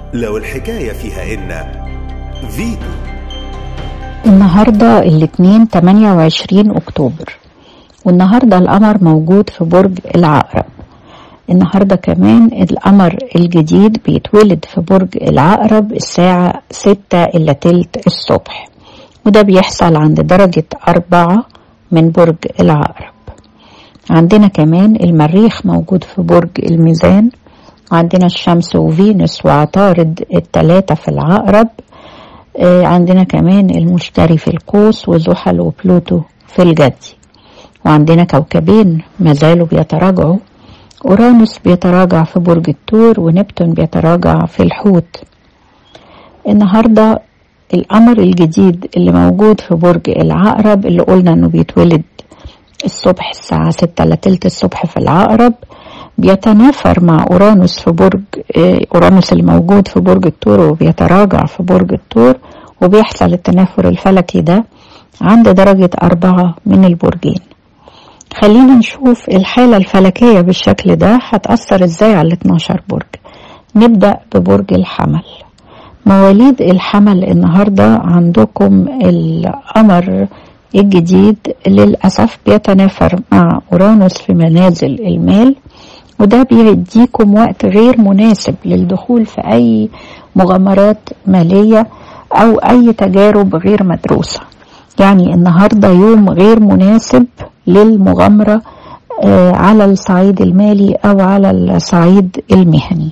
لو الحكاية فيها إن فيتو النهاردة الاثنين 28 أكتوبر والنهاردة القمر موجود في برج العقرب النهاردة كمان القمر الجديد بيتولد في برج العقرب الساعة ستة إلا تلت الصبح وده بيحصل عند درجة أربعة من برج العقرب عندنا كمان المريخ موجود في برج الميزان وعندنا الشمس وفينوس وعطارد التلاتة في العقرب آه، عندنا كمان المشتري في القوس وزحل وبلوتو في الجدي وعندنا كوكبين ما زالوا بيتراجعوا أورانوس بيتراجع في برج الثور ونبتون بيتراجع في الحوت النهاردة القمر الجديد اللي موجود في برج العقرب اللي قلنا انه بيتولد الصبح الساعة ستة إلا تلت الصبح في العقرب بيتنافر مع أورانوس في برج آه، أورانوس اللي موجود في برج الثور وبيتراجع في برج الثور وبيحصل التنافر الفلكي ده عند درجة أربعة من البرجين خلينا نشوف الحالة الفلكية بالشكل ده هتأثر ازاي على ال 12 برج نبدأ ببرج الحمل مواليد الحمل النهاردة عندكم القمر الجديد للأسف بيتنافر مع أورانوس في منازل المال وده بيديكم وقت غير مناسب للدخول في أي مغامرات مالية أو أي تجارب غير مدروسة يعني النهاردة يوم غير مناسب للمغامرة آه، على الصعيد المالي أو على الصعيد المهني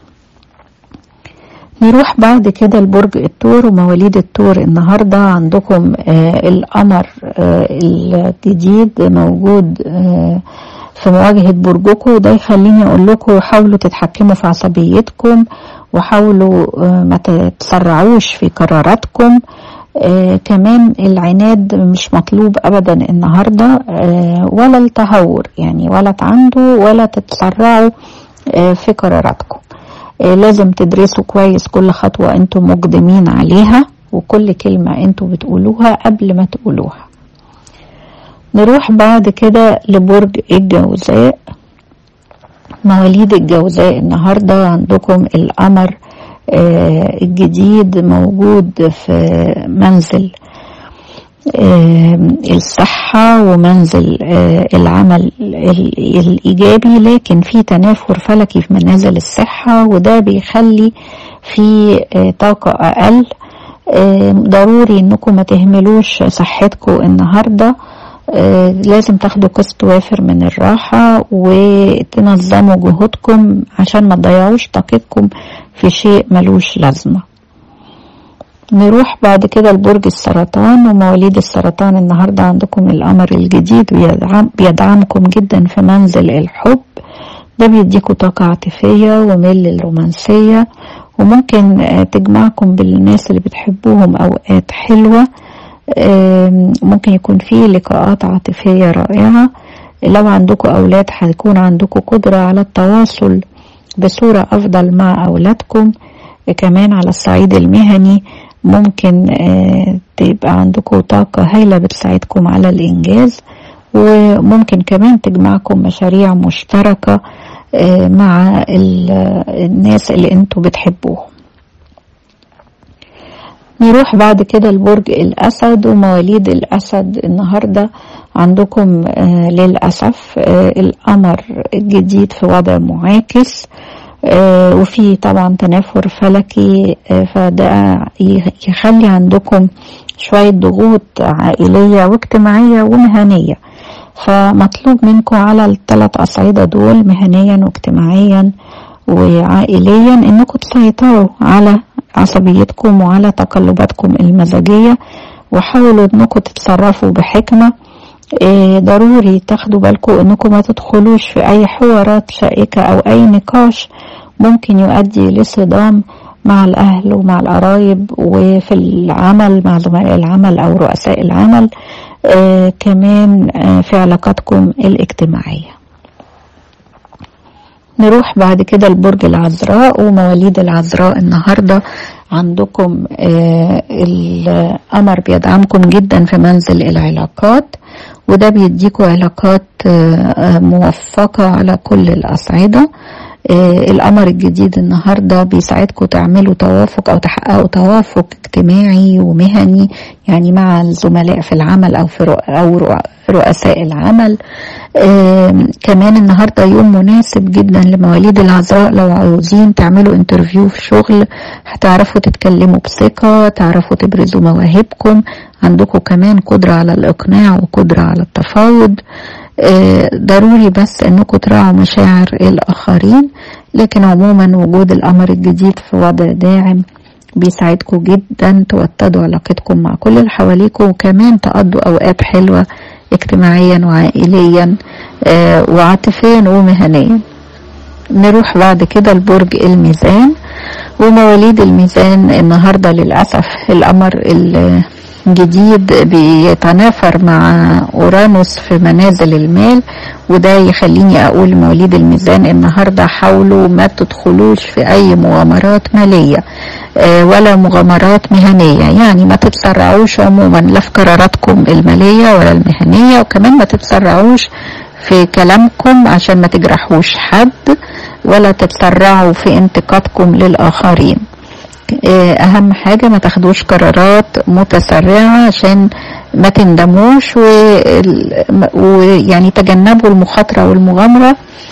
نروح بعد كده لبرج الثور ومواليد الثور النهاردة عندكم آه القمر آه الجديد موجود آه في مواجهة برجكم وده يخليني أقول لكم حاولوا تتحكموا في عصبيتكم وحاولوا آه ما تتسرعوش في قراراتكم آه كمان العناد مش مطلوب أبدا النهاردة آه ولا التهور يعني ولا تعندوا ولا تتسرعوا آه في قراراتكم آه لازم تدرسوا كويس كل خطوة انتم مقدمين عليها وكل كلمة انتم بتقولوها قبل ما تقولوها نروح بعد كده لبرج الجوزاء مواليد الجوزاء النهاردة عندكم القمر آه الجديد موجود في منزل آه الصحة ومنزل آه العمل الإيجابي لكن في تنافر فلكي في منازل الصحة وده بيخلي في طاقة أقل ضروري انكم ما تهملوش صحتكم النهارده آه لازم تاخدوا قسط وافر من الراحة وتنظموا جهودكم عشان ما تضيعوش طاقتكم في شيء ملوش لازمة نروح بعد كده لبرج السرطان ومواليد السرطان النهاردة عندكم القمر الجديد بيدعم بيدعمكم جدا في منزل الحب ده بيديكوا طاقة عاطفية وميل للرومانسية وممكن تجمعكم بالناس اللي بتحبوهم أوقات حلوة ممكن يكون في لقاءات عاطفية رائعة لو عندكم أولاد هيكون عندكم قدرة على التواصل بصورة أفضل مع أولادكم كمان على الصعيد المهني ممكن تبقى عندكم طاقة هايلة بتساعدكم على الإنجاز وممكن كمان تجمعكم مشاريع مشتركة مع الناس اللي انتوا بتحبوهم نروح بعد كده لبرج الأسد ومواليد الأسد النهاردة عندكم آه للأسف آه القمر الجديد في وضع معاكس آه وفي طبعا تنافر فلكي فده يخلي عندكم شوية ضغوط عائلية واجتماعية ومهنية فمطلوب منكم على الثلاث أصعدة دول مهنيا واجتماعيا وعائليا انكم تسيطروا على عصبيتكم وعلى تقلباتكم المزاجية وحاولوا انكم تتصرفوا بحكمة إيه ضروري تاخدوا بالكم انكم ما تدخلوش في اي حوارات شائكة او اي نقاش ممكن يؤدي لصدام مع الاهل ومع القرايب وفي العمل مع زملاء العمل او رؤساء العمل إيه كمان إيه في علاقاتكم الاجتماعيه نروح بعد كده لبرج العذراء ومواليد العذراء النهاردة عندكم آه القمر بيدعمكم جدا في منزل العلاقات وده بيديكوا علاقات آه موفقة على كل الأصعدة القمر الجديد النهاردة بيساعدكم تعملوا توافق أو تحققوا توافق اجتماعي ومهني يعني مع الزملاء في العمل أو في أو رؤساء العمل كمان النهارده يوم مناسب جدا لمواليد العذراء لو عاوزين تعملوا انترفيو في شغل هتعرفوا تتكلموا بثقة تعرفوا تبرزوا مواهبكم عندكم كمان قدرة على الإقناع وقدرة على التفاوض ضروري بس انكم تراعوا مشاعر الاخرين لكن عموما وجود القمر الجديد في وضع داعم بيساعدكم جدا توطدوا علاقتكم مع كل اللي حواليكم وكمان تقضوا اوقات حلوه اجتماعيا وعائليا وعاطفيا ومهنيا نروح بعد كده لبرج الميزان ومواليد الميزان النهارده للاسف القمر جديد بيتنافر مع اورانوس في منازل المال وده يخليني اقول مواليد الميزان النهارده حاولوا ما تدخلوش في اي مغامرات ماليه ولا مغامرات مهنيه يعني ما تتسرعوش عموما لا في قراراتكم الماليه ولا المهنيه وكمان ما تتسرعوش في كلامكم عشان ما تجرحوش حد ولا تتسرعوا في انتقادكم للاخرين اهم حاجة ما تاخدوش قرارات متسرعة عشان ما تندموش ويعني تجنبوا المخاطرة والمغامرة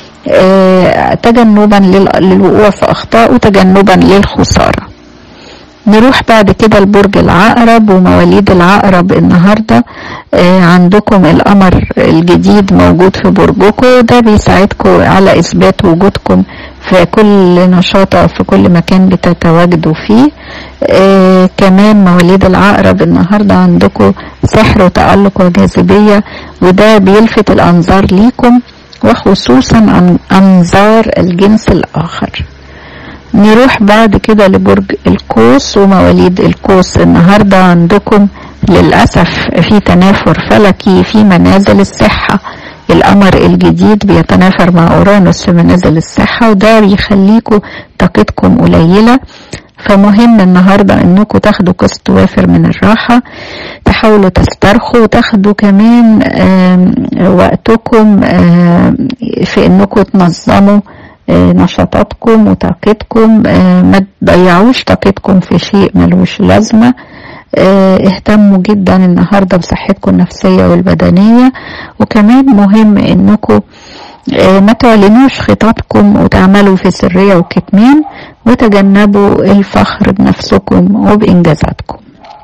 تجنبا للوقوع في اخطاء وتجنبا للخسارة نروح بعد كده لبرج العقرب ومواليد العقرب النهاردة عندكم القمر الجديد موجود في برجكم ده بيساعدكم على اثبات وجودكم في كل نشاط أو في كل مكان بتتواجدوا فيه آه كمان مواليد العقرب النهاردة عندكم سحر وتألق وجاذبية وده بيلفت الأنظار ليكم وخصوصا عن أنظار الجنس الآخر نروح بعد كده لبرج القوس ومواليد القوس النهاردة عندكم للأسف في تنافر فلكي في منازل الصحة القمر الجديد بيتنافر مع اورانوس في منازل الصحة وده بيخليكم طاقتكم قليلة فمهم النهاردة انكم تاخدوا قسط وافر من الراحة تحاولوا تسترخوا وتاخدوا كمان وقتكم في انكم تنظموا نشاطاتكم وطاقتكم ما تضيعوش طاقتكم في شيء ملوش لازمه اهتموا جدا النهاردة بصحتكم النفسية والبدنية وكمان مهم انكم ما تعلنوش خططكم وتعملوا في سرية وكتمان وتجنبوا الفخر بنفسكم وبإنجازاتكم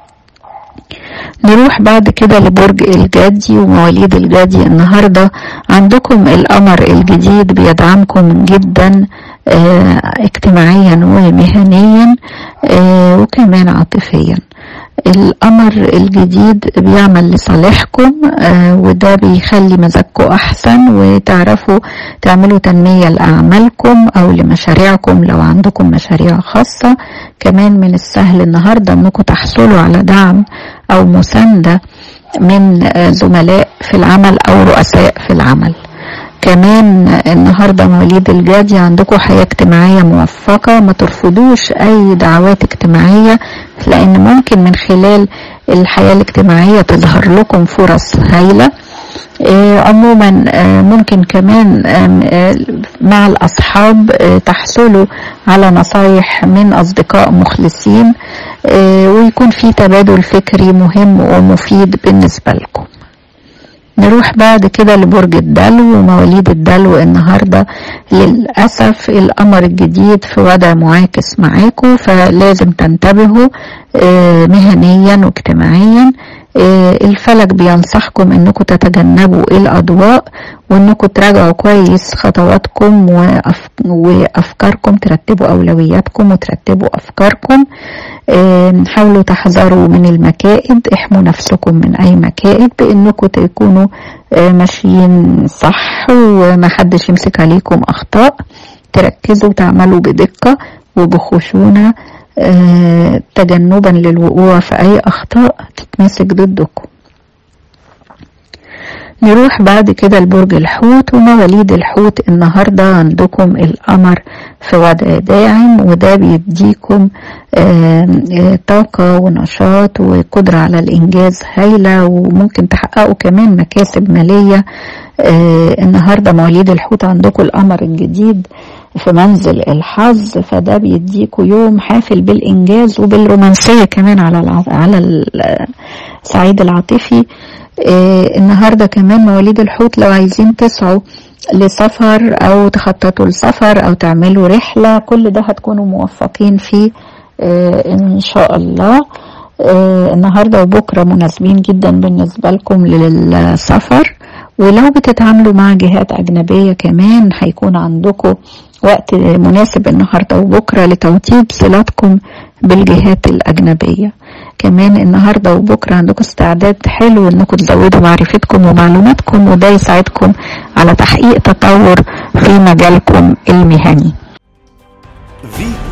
نروح بعد كده لبرج الجدي ومواليد الجدي النهاردة عندكم القمر الجديد بيدعمكم جدا اه اجتماعيا ومهنيا اه وكمان عاطفيا القمر الجديد بيعمل لصالحكم آه وده بيخلي مزاجكم احسن وتعرفوا تعملوا تنمية لاعمالكم او لمشاريعكم لو عندكم مشاريع خاصة كمان من السهل النهاردة انكم تحصلوا على دعم او مساندة من آه زملاء في العمل او رؤساء في العمل كمان النهاردة مواليد الجدي عندكم حياة اجتماعية موفقة ما ترفضوش أي دعوات اجتماعية لأن ممكن من خلال الحياة الاجتماعية تظهر لكم فرص هايلة عموما ممكن كمان مع الأصحاب تحصلوا على نصايح من أصدقاء مخلصين ويكون في تبادل فكري مهم ومفيد بالنسبة لكم نروح بعد كده لبرج الدلو ومواليد الدلو النهارده للاسف القمر الجديد في وضع معاكس معاكم فلازم تنتبهوا مهنيا واجتماعيا الفلك بينصحكم انكم تتجنبوا الاضواء وانكم تراجعوا كويس خطواتكم وافكاركم ترتبوا اولوياتكم وترتبوا افكاركم حاولوا تحذروا من المكائد احموا نفسكم من اي مكائد بانكم تكونوا ماشيين صح ومحدش يمسك عليكم اخطاء تركزوا وتعملوا بدقة وبخشونة تجنبا للوقوع في اي اخطاء تتمسك ضدكم نروح بعد كده لبرج الحوت ومواليد الحوت النهاردة عندكم القمر في وضع داعم وده بيديكم طاقة ونشاط وقدرة على الإنجاز هايلة وممكن تحققوا كمان مكاسب مالية النهاردة مواليد الحوت عندكم القمر الجديد في منزل الحظ فده بيديكوا يوم حافل بالإنجاز وبالرومانسية كمان على الع... على الصعيد العاطفي آه النهارده كمان مواليد الحوت لو عايزين تسعوا لسفر أو تخططوا لسفر أو تعملوا رحلة كل ده هتكونوا موفقين فيه آه إن شاء الله آه النهارده وبكره مناسبين جدا بالنسبه لكم للسفر ولو بتتعاملوا مع جهات اجنبيه كمان هيكون عندكم وقت مناسب النهارده وبكره لتوطيد صلاتكم بالجهات الاجنبيه كمان النهارده وبكره عندكم استعداد حلو انكم تزودوا معرفتكم ومعلوماتكم وده يساعدكم على تحقيق تطور في مجالكم المهني فيتو